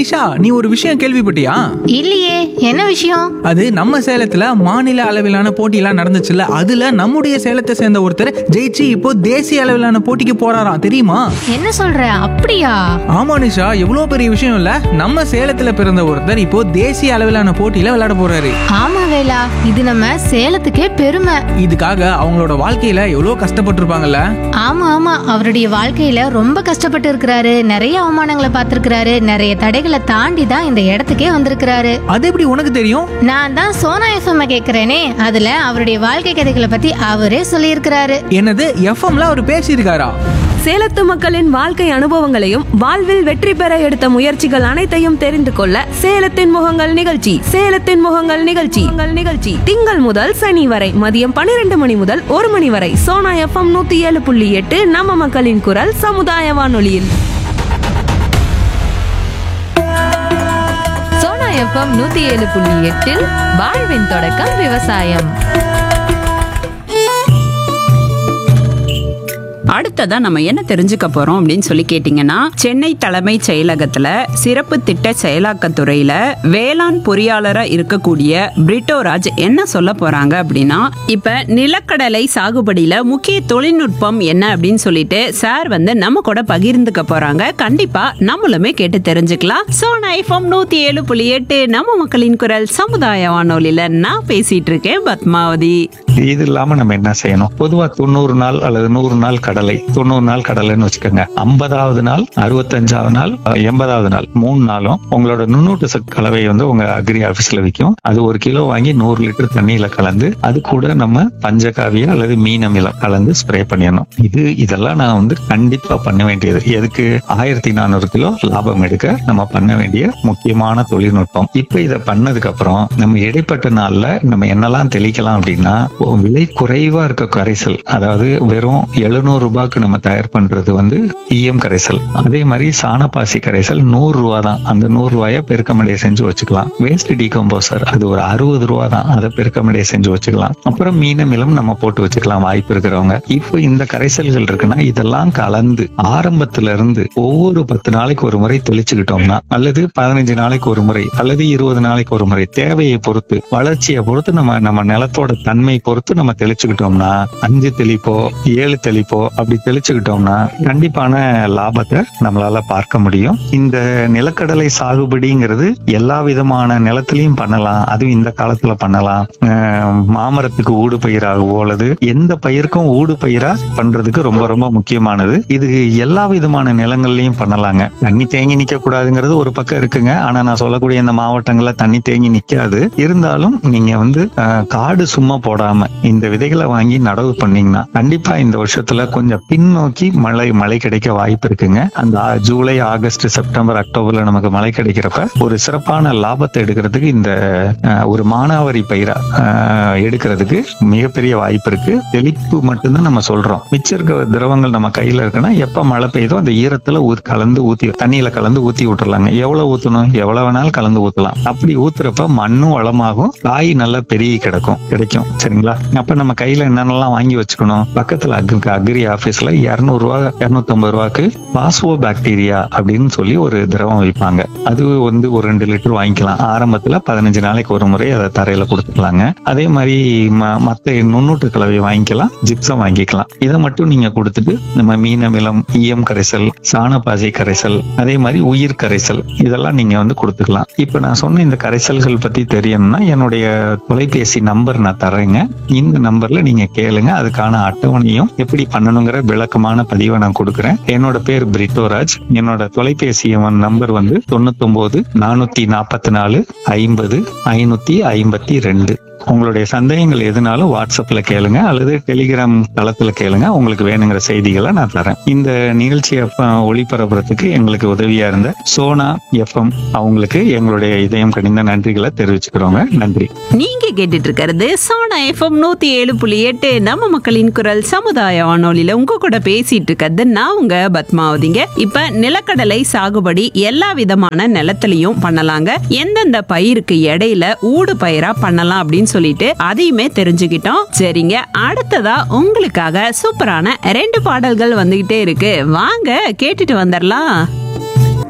நிஷா நீ ஒரு விஷயம் கேள்விப்பட்டியா இல்லையே என்ன விஷயம் அது நம்ம சேலத்துல மாநில அளவிலான போட்டியெல்லாம் நடந்துச்சுல்ல அதுல நம்முடைய சேலத்தை சேர்ந்த ஒருத்தர் ஜெயிச்சு இப்போ தேசிய அளவிலான போட்டிக்கு போறாராம் தெரியுமா என்ன சொல்ற அப்படியா ஆமா நிஷா எவ்வளவு பெரிய விஷயம் இல்ல நம்ம சேலத்துல பிறந்த ஒருத்தர் இப்போ தேசிய அளவிலான போட்டியில விளையாட போறாரு ஆமா வேலா இது நம்ம சேலத்துக்கே பெருமை இதுக்காக அவங்களோட வாழ்க்கையில எவ்வளவு கஷ்டப்பட்டிருப்பாங்கல்ல ஆமா ஆமா அவருடைய வாழ்க்கையில ரொம்ப கஷ்டப்பட்டு இருக்கிறாரு நிறைய அவமானங்களை பார்த்திருக்கிறாரு நிறைய தடைகளை தாண்டி தான் இந்த இடத்துக்கே வந்திருக்கிறாரு அது எப்படி உனக்கு தெரியும் நான் தான் சோனா எஃப்எம் கேக்குறேனே அதுல அவருடைய வாழ்க்கை கதைகளை பத்தி அவரே சொல்லியிருக்கிறாரு என்னது எஃப்எம்ல அவர் பேசியிருக்காரா சேலத்து மக்களின் வாழ்க்கை அனுபவங்களையும் வாழ்வில் வெற்றி பெற எடுத்த முயற்சிகள் அனைத்தையும் தெரிந்து கொள்ள சேலத்தின் முகங்கள் நிகழ்ச்சி சேலத்தின் முகங்கள் நிகழ்ச்சி உங்கள் நிகழ்ச்சி திங்கள் முதல் சனி வரை மதியம் பன்னிரண்டு மணி முதல் ஒரு மணி வரை சோனா எஃப்எம் நூத்தி ஏழு புள்ளி எட்டு நம்ம மக்களின் குரல் சமுதாய வானொலியில் சோனா எஃப்எம் நூத்தி ஏழு புள்ளி எட்டில் வாழ்வின் தொடக்கம் விவசாயம் அடுத்ததா நம்ம என்ன தெரிஞ்சுக்க போறோம் அப்படின்னு சொல்லி கேட்டீங்கன்னா சென்னை தலைமைச் செயலகத்துல சிறப்பு திட்ட செயலாக்கத்துறையில வேளாண் பொறியாளரா இருக்கக்கூடிய பிரிட்டோராஜ் என்ன சொல்ல போறாங்க அப்படின்னா இப்ப நிலக்கடலை சாகுபடியில முக்கிய தொழில்நுட்பம் என்ன அப்படின்னு சொல்லிட்டு சார் வந்து நம்ம கூட பகிர்ந்துக்க போறாங்க கண்டிப்பா நம்மளுமே கேட்டு தெரிஞ்சுக்கலாம் சோனா ஐஃபம் நூத்தி ஏழு புள்ளி எட்டு நம்ம மக்களின் குரல் சமுதாய வானொலியில நான் பேசிட்டு இருக்கேன் பத்மாவதி இது இல்லாம நம்ம என்ன செய்யணும் பொதுவா தொண்ணூறு நாள் அல்லது நூறு நாள் கடலை தொண்ணூறு நாள் கடலைன்னு வச்சுக்கோங்க ஐம்பதாவது நாள் அறுபத்தஞ்சாவது நாள் அஹ், எண்பதாவது நாள் மூணு நாளும் உங்களோட நுண்ணூட்ட சத்து கலவை வந்து உங்க அக்ரி ஆபீஸ்ல விற்கும் அது ஒரு கிலோ வாங்கி நூறு லிட்டர் தண்ணியில கலந்து அது கூட நம்ம பஞ்சகாவியா அல்லது மீன் அமிலம் கலந்து ஸ்ப்ரே பண்ணிடணும் இது இதெல்லாம் நான் வந்து கண்டிப்பா பண்ண வேண்டியது எதுக்கு ஆயிரத்தி நானூறு கிலோ லாபம் எடுக்க நம்ம பண்ண வேண்டிய முக்கியமான தொழில்நுட்பம் இப்ப இதை பண்ணதுக்கு அப்புறம் நம்ம இடைப்பட்ட நாள்ல நம்ம என்னெல்லாம் தெளிக்கலாம் அப்படின்னா இப்போ விலை குறைவா இருக்க கரைசல் அதாவது வெறும் எழுநூறு ரூபாய்க்கு நம்ம தயார் பண்றது வந்து ஈயம் கரைசல் அதே மாதிரி சாணப்பாசி கரைசல் நூறு ரூபா தான் அந்த நூறு ரூபாய பெருக்கமடைய செஞ்சு வச்சுக்கலாம் வேஸ்ட் டீகம்போசர் அது ஒரு அறுபது ரூபா தான் அதை பெருக்கமடைய செஞ்சு வச்சுக்கலாம் அப்புறம் மீனமிலம் நம்ம போட்டு வச்சுக்கலாம் வாய்ப்பு இருக்கிறவங்க இப்போ இந்த கரைசல்கள் இருக்குன்னா இதெல்லாம் கலந்து ஆரம்பத்துல இருந்து ஒவ்வொரு பத்து நாளைக்கு ஒரு முறை தெளிச்சுக்கிட்டோம்னா அல்லது பதினஞ்சு நாளைக்கு ஒரு முறை அல்லது இருபது நாளைக்கு ஒரு முறை தேவையை பொறுத்து வளர்ச்சியை பொறுத்து நம்ம நம்ம நிலத்தோட தன்மை பொறுத்து நம்ம தெளிச்சுக்கிட்டோம்னா அஞ்சு தெளிப்போ ஏழு தெளிப்போ அப்படி தெளிச்சுக்கிட்டோம்னா கண்டிப்பான லாபத்தை நம்மளால பார்க்க முடியும் இந்த நிலக்கடலை சாகுபடிங்கிறது எல்லா விதமான நிலத்திலையும் பண்ணலாம் அதுவும் இந்த காலத்துல பண்ணலாம் அஹ் மாமரத்துக்கு ஊடு பயிராகவோ அல்லது எந்த பயிருக்கும் ஊடு பயிரா பண்றதுக்கு ரொம்ப ரொம்ப முக்கியமானது இது எல்லா விதமான நிலங்கள்லயும் பண்ணலாங்க தண்ணி தேங்கி நிக்க கூடாதுங்கிறது ஒரு பக்கம் இருக்குங்க ஆனா நான் சொல்லக்கூடிய இந்த மாவட்டங்கள்ல தண்ணி தேங்கி நிக்காது இருந்தாலும் நீங்க வந்து அஹ், காடு சும்மா போடாம இந்த விதைகளை வாங்கி நடவு பண்ணீங்கன்னா கண்டிப்பா இந்த வருஷத்துல கொஞ்சம் பின்னோக்கி மழை மழை கிடைக்க வாய்ப்பு இருக்குங்க அந்த ஆ- ஜூலை ஆகஸ்ட் செப்டம்பர் அக்டோபர்ல நமக்கு மழை கிடைக்கிறப்ப ஒரு சிறப்பான லாபத்தை எடுக்கிறதுக்கு இந்த அஹ், ஒரு மானாவாரி பயிரா அஹ், எடுக்கிறதுக்கு மிகப்பெரிய வாய்ப்பு இருக்கு தெளிப்பு மட்டும்தான் நம்ம சொல்றோம் மிச்சம் இருக்க திரவங்கள் நம்ம கையில இருக்குன்னா எப்ப மழை பெய்யுதோ அந்த ஈரத்துல ஊத் கலந்து ஊத்தி தண்ணியில கலந்து ஊத்தி விட்டுறலாங்க எவ்வளவு ஊத்தணும் எவ்வளவு வேணாலும் கலந்து ஊத்தலாம் அப்படி ஊத்துறப்ப மண்ணும் வளமாகும் காய் நல்லா பெருகி கிடக்கும் கிடைக்கும் சரிங்களா அப்ப நம்ம கையில என்னென்னலாம் வாங்கி வச்சுக்கணும் பக்கத்துல அக்ரி அக்ரி ஆபீஸ்ல இருநூறு ரூபா இருநூத்தி ஐம்பது ரூபாய்க்கு பாஸ்வோ பாக்டீரியா அப்படின்னு சொல்லி ஒரு திரவம் விற்பாங்க அது வந்து ஒரு ரெண்டு லிட்டர் வாங்கிக்கலாம் ஆரம்பத்துல பதினஞ்சு நாளைக்கு ஒரு முறை அதை தரையில கொடுத்துக்கலாங்க அதே மாதிரி ம- மத்த நுண்ணூட்டு கலவை வாங்கிக்கலாம் ஜிப்சம் வாங்கிக்கலாம் இதை மட்டும் நீங்க கொடுத்துட்டு நம்ம மீன் அமிலம் ஈயம் கரைசல் சாணப்பாசி கரைசல் அதே மாதிரி உயிர் கரைசல் இதெல்லாம் நீங்க வந்து கொடுத்துக்கலாம் இப்ப நான் சொன்ன இந்த கரைசல்கள் பத்தி தெரியணும்னா என்னுடைய தொலைபேசி நம்பர் நான் தர்றேங்க இந்த நம்பர்ல நீங்க கேளுங்க அதுக்கான அட்டவணையும் எப்படி பண்ணணுங்கிற விளக்கமான பதிவை நான் கொடுக்குறேன் என்னோட பேர் பிரிட்டோராஜ் என்னோட தொலைபேசி எண் நம்பர் வந்து தொண்ணூத்தொன்பது நானூத்தி நாற்பத்தி நாலு ஐம்பது ஐநூத்தி ஐம்பத்தி ரெண்டு உங்களுடைய சந்தேகங்கள் எதுனாலும் வாட்ஸ்அப்ல கேளுங்க அல்லது டெலிகிராம் தளத்துல கேளுங்க உங்களுக்கு வேணுங்கிற செய்திகளை நான் தரேன் இந்த நிகழ்ச்சியை அப்ப ஒளிபரப்புறதுக்கு எங்களுக்கு உதவியா இருந்த சோனா எஃப்எம் அவங்களுக்கு எங்களுடைய இதயம் கனிந்த நன்றிகளை தெரிவிச்சுக்கிறோங்க நன்றி நீங்க கேட்டுட்டு இருக்கிறது சோனா எஃப்எம் நூத்தி ஏழு புள்ளி எட்டு நம்ம மக்களின் குரல் சமுதாய வானொலியில உங்க கூட பேசிட்டு இருக்கிறது நான் உங்க பத்மாவதிங்க இப்ப நிலக்கடலை சாகுபடி எல்லா விதமான நிலத்திலையும் பண்ணலாங்க எந்தெந்த பயிருக்கு இடையில ஊடு பயிரா பண்ணலாம் அப்படின்னு சொல்லிட்டு அதையுமே தெரிஞ்சுக்கிட்டோம் சரிங்க அடுத்ததா உங்களுக்காக சூப்பரான ரெண்டு பாடல்கள் வந்துகிட்டே இருக்கு வாங்க கேட்டுட்டு வந்துடலாம்